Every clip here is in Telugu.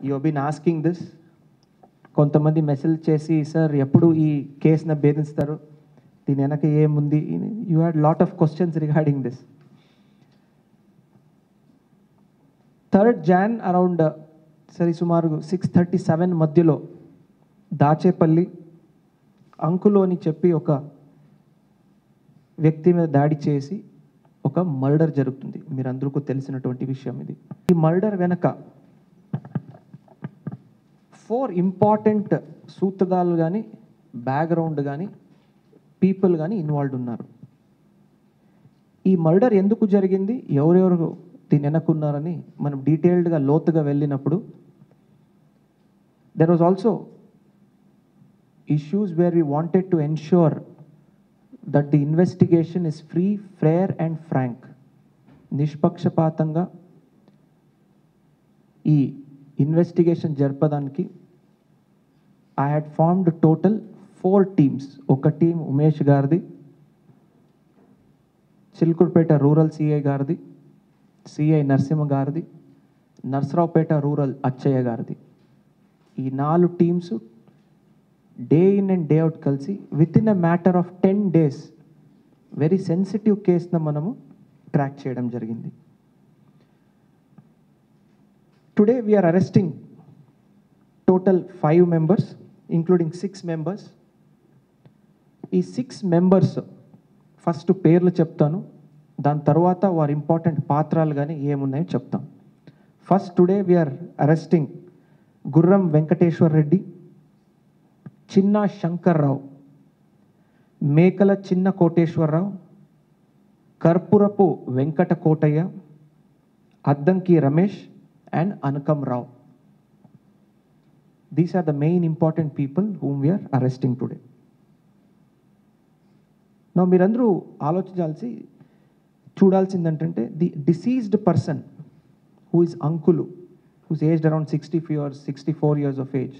యూ బీన్ ఆస్కింగ్ దిస్ కొంతమంది మెసేజ్ చేసి సార్ ఎప్పుడు ఈ కేసును భేదిస్తారు దీని వెనక ఏముంది you had lot of questions regarding this third John around సరి సుమారు సిక్స్ థర్టీ సెవెన్ మధ్యలో దాచేపల్లి అంకులు అని చెప్పి ఒక వ్యక్తి మీద దాడి చేసి ఒక మర్డర్ జరుగుతుంది మీరందరికీ తెలిసినటువంటి విషయం ఇది ఈ మర్డర్ వెనక ఫోర్ ఇంపార్టెంట్ సూత్రధారులు కానీ బ్యాక్గ్రౌండ్ కానీ పీపుల్ కానీ ఇన్వాల్వ్ ఉన్నారు ఈ మర్డర్ ఎందుకు జరిగింది ఎవరెవరు దీని వెనక్కున్నారని మనం డీటెయిల్డ్గా లోతుగా వెళ్ళినప్పుడు there was also issues where we wanted to ensure that the investigation is free, fair and frank. నిష్పక్షపాతంగా ఈ ఇన్వెస్టిగేషన్ జరపడానికి I had formed total four teams ఒక టీం ఉమేష్ గారిది చిలుకుడుపేట రూరల్ సిఐ గారిది సిఐ నరసింహ గారిది నర్సరావుపేట రూరల్ అచ్చయ్య గారిది ఈ నాలుగు teams day in and day out కలిసి with in a matter of ten days very sensitive కేసును మనము ట్రాక్ చేయడం జరిగింది today we are arresting total five members including six members ఈ సిక్స్ మెంబర్స్ ఫస్ట్ పేర్లు చెప్తాను దాని తర్వాత వారి ఇంపార్టెంట్ పాత్రలు కానీ ఏమున్నాయో చెప్తాం ఫస్ట్ టుడే వీఆర్ అరెస్టింగ్ గుర్రం వెంకటేశ్వర రెడ్డి చిన్న Shankarrao Mekala Chinna Koteswararao Karpurapu Venkata Kotaiah Addanki Ramesh and Anakam Rao these are the main important people whom we are arresting today నా మీరందరూ ఆలోచించాల్సి చూడాల్సింది ఏంటంటే the deceased person who is Ankulu who's aged around sixty years sixty four years of age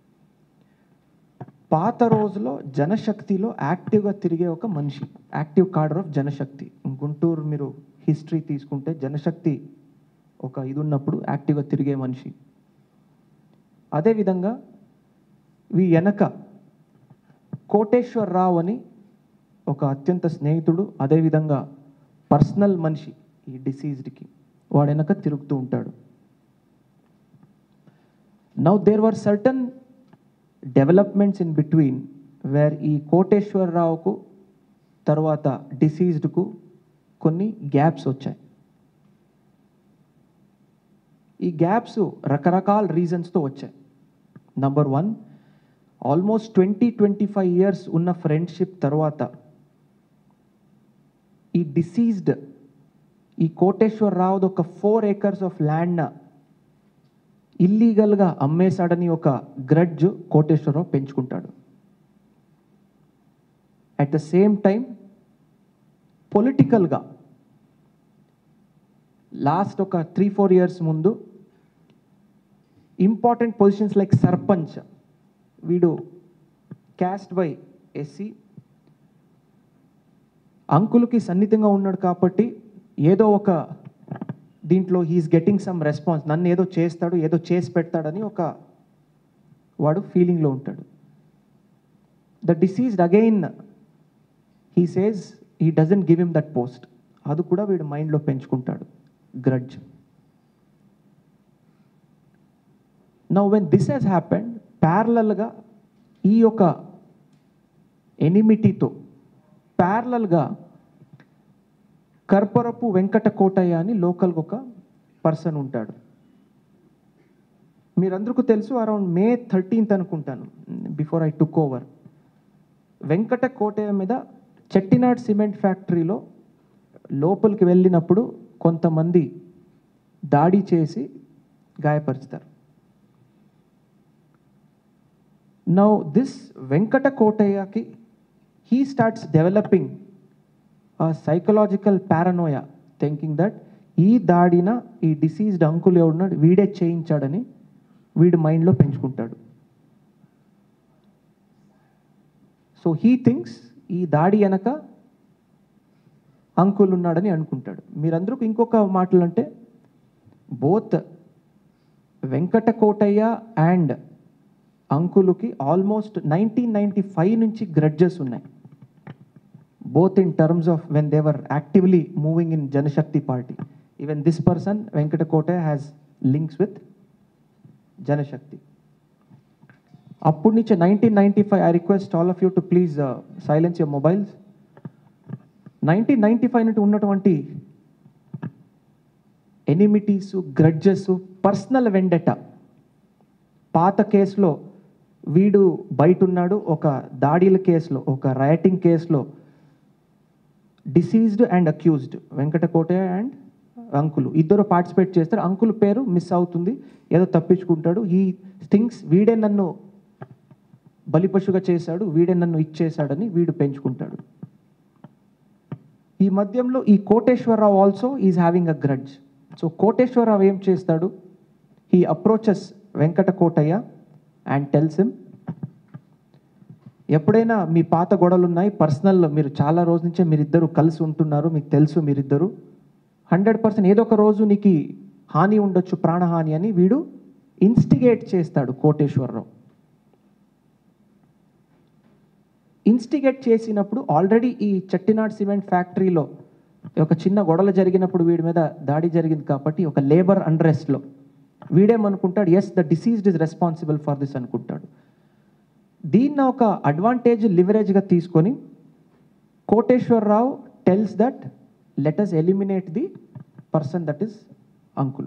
పాత రోజులో జనశక్తిలో యాక్టివ్గా తిరిగే ఒక మనిషి active cadre of Janashakti Guntur మీరు హిస్టరీ తీసుకుంటే జనశక్తి ఒక ఇది ఉన్నప్పుడు యాక్టివ్గా తిరిగే మనిషి అదేవిధంగా వీ వెనక కోటేశ్వరరావు అని ఒక అత్యంత స్నేహితుడు అదేవిధంగా పర్సనల్ మనిషి ఈ డిసీజ్డ్కి వాడు వెనక తిరుగుతూ ఉంటాడు now there were certain developments in between where ఈ కోటేశ్వరరావుకు తర్వాత డిసీజ్డ్కు కొన్ని గ్యాప్స్ వచ్చాయి ఈ గ్యాప్స్ రకరకాల రీజన్స్తో వచ్చాయి number one almost twenty twenty five years ఉన్న ఫ్రెండ్షిప్ తర్వాత ఈ డిసీజ్డ్ ఈ కోటేశ్వరరావుది ఒక ఫోర్ ఏకర్స్ ఆఫ్ ల్యాండ్ ఇల్లీగల్గా అమ్మేశాడని ఒక గ్రడ్జ్ కోటేశ్వరరావు పెంచుకుంటాడు అట్ ద సేమ్ టైం పొలిటికల్గా లాస్ట్ ఒక త్రీ ఫోర్ ఇయర్స్ ముందు ఇంపార్టెంట్ పొజిషన్స్ లైక్ సర్పంచ్ వీడు క్యాస్ట్ బై ఎస్సీ అంకులకి సన్నిహితంగా ఉన్నాడు కాబట్టి ఏదో ఒక దీంట్లో హీఈస్ గెటింగ్ సమ్ రెస్పాన్స్ నన్ను ఏదో చేస్తాడు ఏదో చేసి పెడతాడని ఒక వాడు ఫీలింగ్లో ఉంటాడు the deceased again he says he doesn't give him that post అది కూడా వీడు మైండ్లో పెంచుకుంటాడు grudge now when this has happened ప్యారలల్గా ఈ యొక్క ఎనిమిటీతో ప్యారలల్గా కర్పరపు వెంకట కోటయ్య అని లోకల్గా ఒక పర్సన్ ఉంటాడు మీరందరికీ తెలుసు అరౌండ్ మే థర్టీన్త్ అనుకుంటాను before I took over Venkata Kotaiah మీద చెట్టినాడ్ సిమెంట్ ఫ్యాక్టరీలో లోపలికి వెళ్ళినప్పుడు కొంతమంది దాడి చేసి గాయపరుస్తారు నౌ దిస్ వెంకట కోటయ్యకి he starts developing psychological paranoia thinking that ఈ దాడిన ఈ డిసీజ్డ్ అంకుల్ ఎవడున్నాడు వీడే చేయించాడని వీడి మైండ్లో పెంచుకుంటాడు సో హీ థింక్స్ ఈ దాడి వెనక అంకుల్ ఉన్నాడని అనుకుంటాడు మీరందరూ ఇంకొక మాటలు అంటే బోత్ వెంకట కోటయ్య అండ్ అంకులుకి ఆల్మోస్ట్ నైన్టీన్ నైంటీ ఫైవ్ నుంచి గ్రడ్జెస్ ఉన్నాయి both in terms of when they were actively moving in Janashakti party even this person Venkata Kotaiah has links with Janashakti అప్పటి నుంచి nineteen ninety five I request all of you to please silence your mobiles nineteen ninety five నుండి ఉన్నటువంటి ఎనిమిటీస్ గ్రడ్జెస్ పర్సనల్ వెండెట పాత కేసులో వీడు బయట ఉన్నాడు ఒక దాడిల కేసులో ఒక రైటింగ్ కేసులో deceased and accused Venkatakotaiah and Ankulu ఇద్దరు పార్టిసిపేట్ చేస్తారు అంకుల్ పేరు మిస్ అవుతుంది ఏదో తప్పించుకుంటాడు ఈ థింగ్స్ వీడే నన్ను బలిపశుగా చేశాడు వీడే నన్ను ఇచ్చేశాడని వీడు పెంచుకుంటాడు ఈ మధ్యంలో ఈ Koteswararao also is having a grudge so Koteswararao ఏం చేస్తాడు he approaches Venkata Kotaiah and tells him ఎప్పుడైనా మీ పాత గొడవలు ఉన్నాయి పర్సనల్ మీరు చాలా రోజు నుంచే మీరిద్దరు కలిసి ఉంటున్నారు మీకు తెలుసు మీరిద్దరు హండ్రెడ్ పర్సెంట్ ఏదో ఒక రోజు నీకు హాని ఉండొచ్చు ప్రాణహాని అని వీడు ఇన్స్టిగేట్ చేస్తాడు కోటేశ్వరరావు ఇన్స్టిగేట్ చేసినప్పుడు ఆల్రెడీ ఈ చెట్టినాడ్ సిమెంట్ ఫ్యాక్టరీలో ఒక చిన్న గొడవలు జరిగినప్పుడు వీడి మీద దాడి జరిగింది కాబట్టి ఒక లేబర్ అండ్రెస్ట్లో వీడేమనుకుంటాడు as the deceased is responsible for this అనుకుంటాడు దీన్ని ఒక అడ్వాంటేజ్ లివరేజ్గా తీసుకొని Koteswararao tells that let us eliminate the person that is Ankul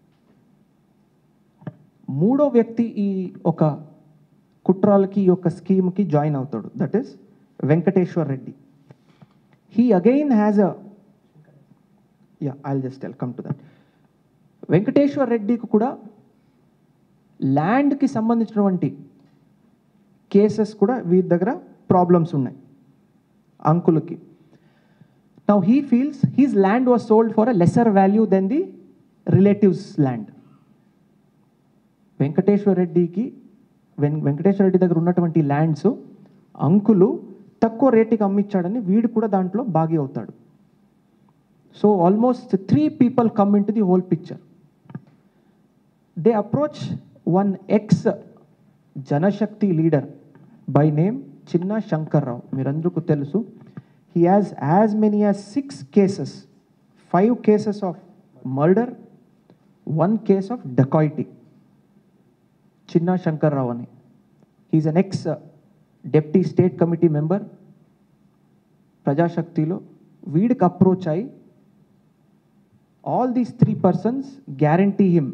మూడో వ్యక్తి ఈ ఒక కుట్రాలకి ఈ యొక్క స్కీమ్కి జాయిన్ అవుతాడు that is Venkateswar Reddy he again has a yeah I'll just tell come to that Venkateswar రెడ్డికి కూడా ల్యాండ్కి సంబంధించినటువంటి కేసెస్ కూడా వీరి దగ్గర ప్రాబ్లమ్స్ ఉన్నాయి అంకులకి now he feels he's land was sold for a lesser value then the relatives land Venkateswara రెడ్డికి వెం వెంకటేశ్వర రెడ్డి దగ్గర ఉన్నటువంటి ల్యాండ్స్ అంకులు తక్కువ రేటుకి అమ్మిచ్చాడని వీడు కూడా దాంట్లో బాగి అవుతాడు so almost three people come in to the whole picture they approach one ex Janashakti leader by name Chinna Shankarrao మీరందరికీ తెలుసు he has as many as six cases five cases of murder one case of dacoity Chinna Shankarrao అని he's an ex deputy state committee member ప్రజాశక్తిలో వీడికి అప్రోచ్ అయి all these three persons guarantee him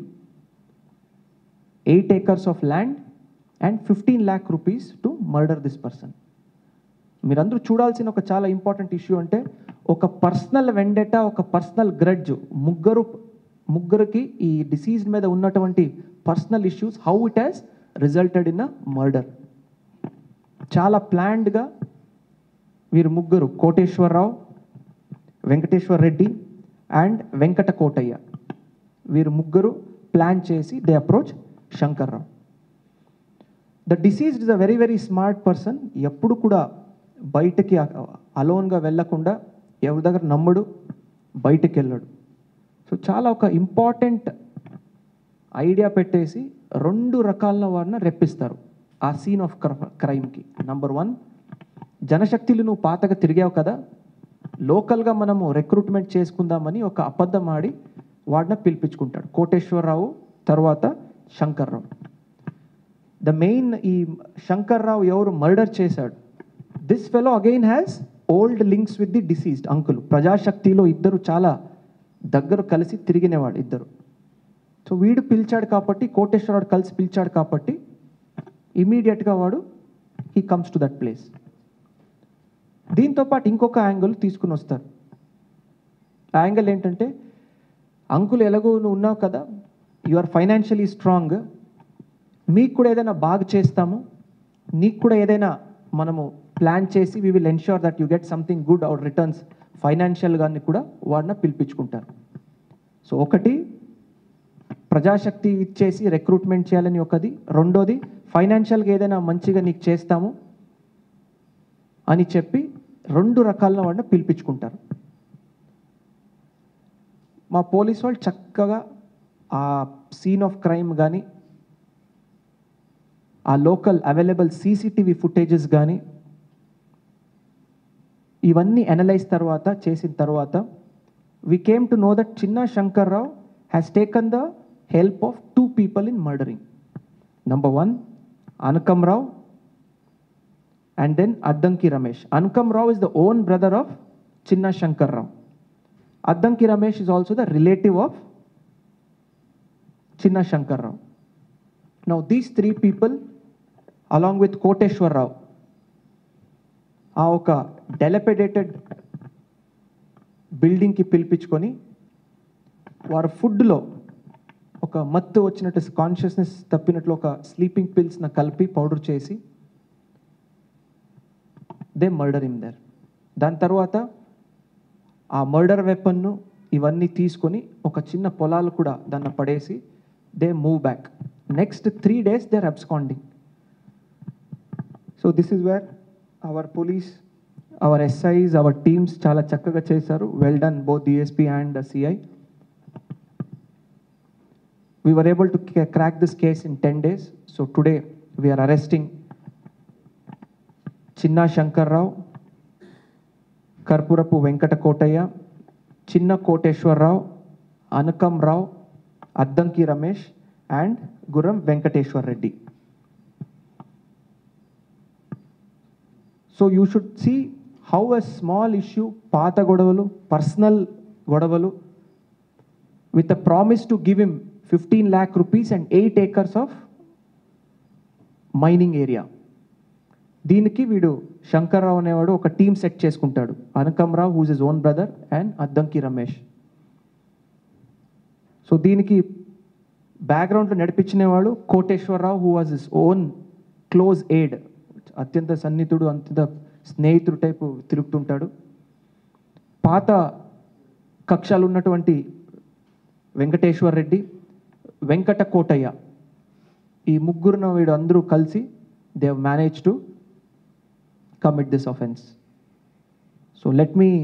eight acres of land and fifteen lakh rupees to murder this person మీరందరూ చూడాల్సిన ఒక చాలా ఇంపార్టెంట్ ఇష్యూ అంటే ఒక పర్సనల్ వెండెటా ఒక పర్సనల్ గ్రడ్జ్ ముగ్గురు ముగ్గురికి ఈ డిసీజ్ మీద ఉన్నటువంటి personal issues how it has resulted in a murder చాలా ప్లాన్డ్గా వీరు ముగ్గురు కోటేశ్వరరావు వెంకటేశ్వర రెడ్డి అండ్ వెంకట కోటయ్య వీరు ముగ్గురు ప్లాన్ చేసి they approach Shankarrao the deceased is a very very smart person ఎప్పుడు కూడా బయటకి అలోన్గా వెళ్ళకుండా ఎవరి దగ్గర నమ్మడు బయటకు వెళ్ళడు సో చాలా ఒక ఇంపార్టెంట్ ఐడియా పెట్టేసి రెండు రకాల వారిని రెప్పిస్తారు ఆ సీన్ ఆఫ్ క్రైమ్కి నంబర్ వన్ జనశక్తిలు నువ్వు పాతగా తిరిగావు కదా లోకల్గా మనము రిక్రూట్మెంట్ చేసుకుందామని ఒక అబద్ధం ఆడి వాడిని పిలిపించుకుంటాడు కోటేశ్వరరావు తర్వాత శంకర్రావు ద మెయిన్ ఈ శంకర్రావు ఎవరు మర్డర్ చేశాడు this fellow again has old links with the deceased Ankul ప్రజాశక్తిలో ఇద్దరు చాలా దగ్గర కలిసి తిరిగినవాడు ఇద్దరు సో వీడు పిలిచాడు కాబట్టి కోటేశ్వరరావు కలిసి పిలిచాడు కాబట్టి ఇమీడియట్గా వాడు he comes to that place దీంతో పాటు ఇంకొక యాంగిల్ తీసుకుని వస్తారు ఆ యాంగిల్ ఏంటంటే అంకుల్ ఎలాగో నువ్వు ఉన్నావు కదా యు ఆర్ ఫైనాన్షియలీ స్ట్రాంగ్ మీకు కూడా ఏదైనా బాగా చేస్తాము నీకు కూడా ఏదైనా మనము ప్లాన్ చేసి we will ensure that you get something good out returns ఫైనాన్షియల్గా కూడా వాడిన పిలిపించుకుంటారు సో ఒకటి ప్రజాశక్తి ఇచ్చేసి రిక్రూట్మెంట్ చేయాలని ఒకది రెండోది ఫైనాన్షియల్గా ఏదైనా మంచిగా నీకు చేస్తాము అని చెప్పి రెండు రకాల వాడిని పిలిపించుకుంటారు మా పోలీస్ వాళ్ళు చక్కగా ఆ సీన్ ఆఫ్ క్రైమ్ కానీ ఆ లోకల్ అవైలబుల్ సీసీటీవీ ఫుటేజెస్ కానీ ఇవన్నీ అనలైజ్ తర్వాత చేసిన తర్వాత we came to know that Chinna Shankar Rao has taken the help of two people in murdering number one Anakam Rao and then Addanki Ramesh Anakam Rao is the own brother of Chinna Shankar Rao Addanki Ramesh is also the relative of Chinna Shankar Rao now these three people along with Koteswar Rao ఆ ఒక డెలపెడేటెడ్ బిల్డింగ్కి పిలిపించుకొని వారు ఫుడ్లో ఒక మత్తు వచ్చినట్టు కాన్షియస్నెస్ తప్పినట్లు ఒక స్లీపింగ్ పిల్స్న కలిపి పౌడర్ చేసి దే మర్డర్ ఇమ్ దర్ దాని తర్వాత ఆ మర్డర్ వెపన్ను ఇవన్నీ తీసుకొని ఒక చిన్న పొలాలు కూడా దాన్ని పడేసి they move back next three days they are absconding so this is where our police our SIs our teams చాలా చక్కగా చేశారు well done both DSP and CI we were able to ca- crack this case in 10 days. So today we are arresting Chinna Shankar Rao, Karpurapu Venkata Kotaya, Chinna Koteshwar Rao, Anakam Rao, Addanki Ramesh, and Guram Venkateshwar Reddy. So you should see how a small issue, Pata Godavalu, personal Godavalu, with a promise to give him 15 lakh rupees and 8 acres of mining area దీనికి వీడు శంకర్రావు అనేవాడు ఒక టీం సెట్ చేసుకుంటాడు Anakamrao who's his own brother and Addanki Ramesh so దీనికి బ్యాక్గ్రౌండ్లో నడిపించినవాడు Koteswararao who was his own close aide అత్యంత సన్నిహితుడు అత్యంత స్నేహితుడు టైపు తిరుగుతుంటాడు పాత కక్షలు ఉన్నటువంటి వెంకటేశ్వర్ రెడ్డి వెంకట కోటయ్య ఈ ముగ్గురున వీడు అందరూ కలిసి they manage to commit this offence so let me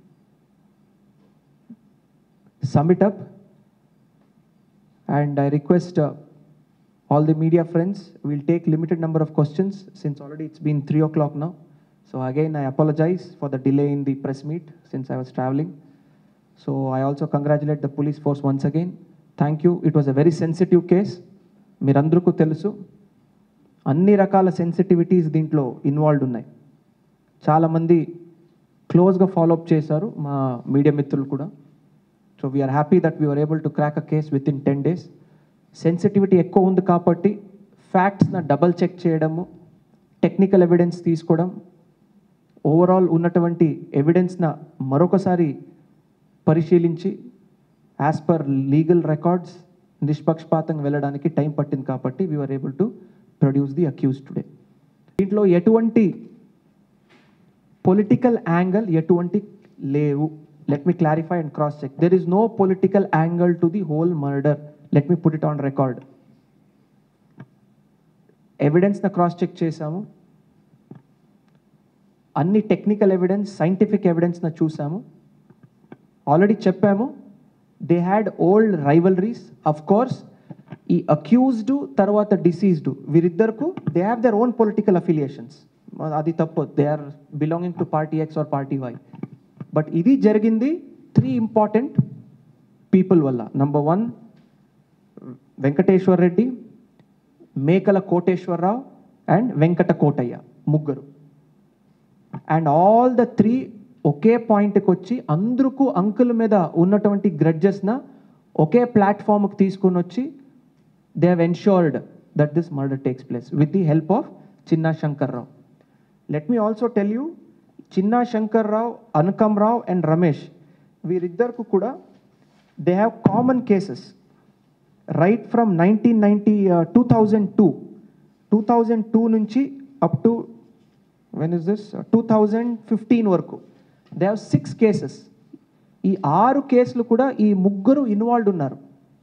sum it up and I request uh, all the media friends, we'll take limited number of questions since already it's been three o'clock now. So again, I apologize for the delay in the press meet since I was traveling. So I also congratulate the police force once again. Thank you. It was a very sensitive case. మీరందరికీ తెలుసు అన్ని రకాల సెన్సిటివిటీస్ దీంట్లో ఇన్వాల్వ్డ్ ఉన్నాయి చాలామంది క్లోజ్గా ఫాలోఅప్ చేశారు మా మీడియా మిత్రులు కూడా so we are happy that we are able to crack a case with in ten days sensitivity ఎక్కువ ఉంది కాబట్టి ఫ్యాక్ట్స్న డబల్ చెక్ చేయడము టెక్నికల్ ఎవిడెన్స్ తీసుకోవడం ఓవరాల్ ఉన్నటువంటి ఎవిడెన్స్న మరొకసారి పరిశీలించి యాజ్ పర్ లీగల్ రికార్డ్స్ నిష్పక్షపాతంగా వెళ్ళడానికి టైం పట్టింది కాబట్టి we are able to produce the accused today దీంట్లో ఎటువంటి పొలిటికల్ యాంగిల్ ఎటువంటి లేవు let me clarify and cross check there is no political angle to the whole murder let me put it on record ఎవిడెన్స్న క్రాస్ చెక్ చేశాము అన్ని టెక్నికల్ ఎవిడెన్స్ సైంటిఫిక్ ఎవిడెన్స్న చూసాము ఆల్రెడీ చెప్పాము they had old rivalries of course ఈ అక్యూజ్డ్ తర్వాత డిసీజ్డ్ వీరిద్దరకు they have their own political affiliations అది తప్పు they are belonging to party X are party Y but ఇది జరిగింది త్రీ ఇంపార్టెంట్ పీపుల్ వల్ల number one Venkateshwar Reddy Mekala Koteswararao and Venkata Kotaiah ముగ్గురు అండ్ ఆల్ ద త్రీ ఒకే పాయింట్కి వచ్చి అందరికీ అంకుల మీద ఉన్నటువంటి గ్రడ్జెస్న ఒకే ప్లాట్ఫామ్కి తీసుకొని వచ్చి they have ensured that this murder takes place with the help of Chinna Shankar Rao let me also tell you Chinna Shankar Rao Anukam Rao and Ramesh వీరిద్దరికి కూడా they have common cases right from nineteen ninety two thousand two two thousand two నుంచి up to when is this two thousand fifteen వరకు దే హ్యావ్ సిక్స్ కేసెస్ ఈ ఆరు కేసులు కూడా ఈ ముగ్గురు ఇన్వాల్వ్డ్ ఉన్నారు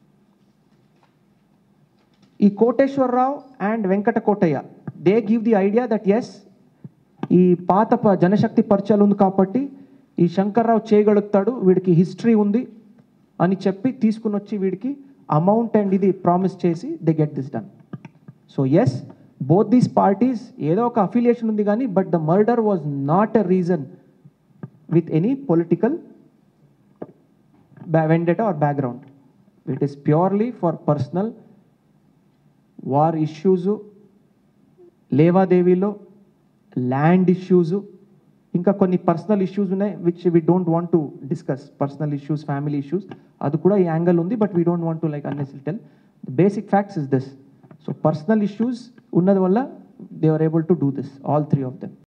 ఈ Koteswararao and Venkata Kotaiah they give the idea that as ఈ పాత ప- జనశక్తి పరిచయాలు ఉంది కాబట్టి ఈ శంకర్రావు చేయగలుగుతాడు వీడికి హిస్టరీ ఉంది అని చెప్పి తీసుకుని వచ్చి వీడికి అమౌంట్ అండ్ ఇది ప్రామిస్ చేసి they get this done so as both these parties ఏదో ఒక అఫిలియేషన్ ఉంది కానీ but the murder was not a reason with any political vendetta or background. It is purely for personal war issues లేవాదేవీలో ల్యాండ్ ఇష్యూస్ ఇంకా కొన్ని పర్సనల్ ఇష్యూస్ ఉన్నాయి which we don't want to discuss personal issues family issues అది కూడా ఈ యాంగిల్ ఉంది but we don't want to like unnecessary tell the basic facts is this so personal issues ఉన్నది వల్ల they are able to do this all three of them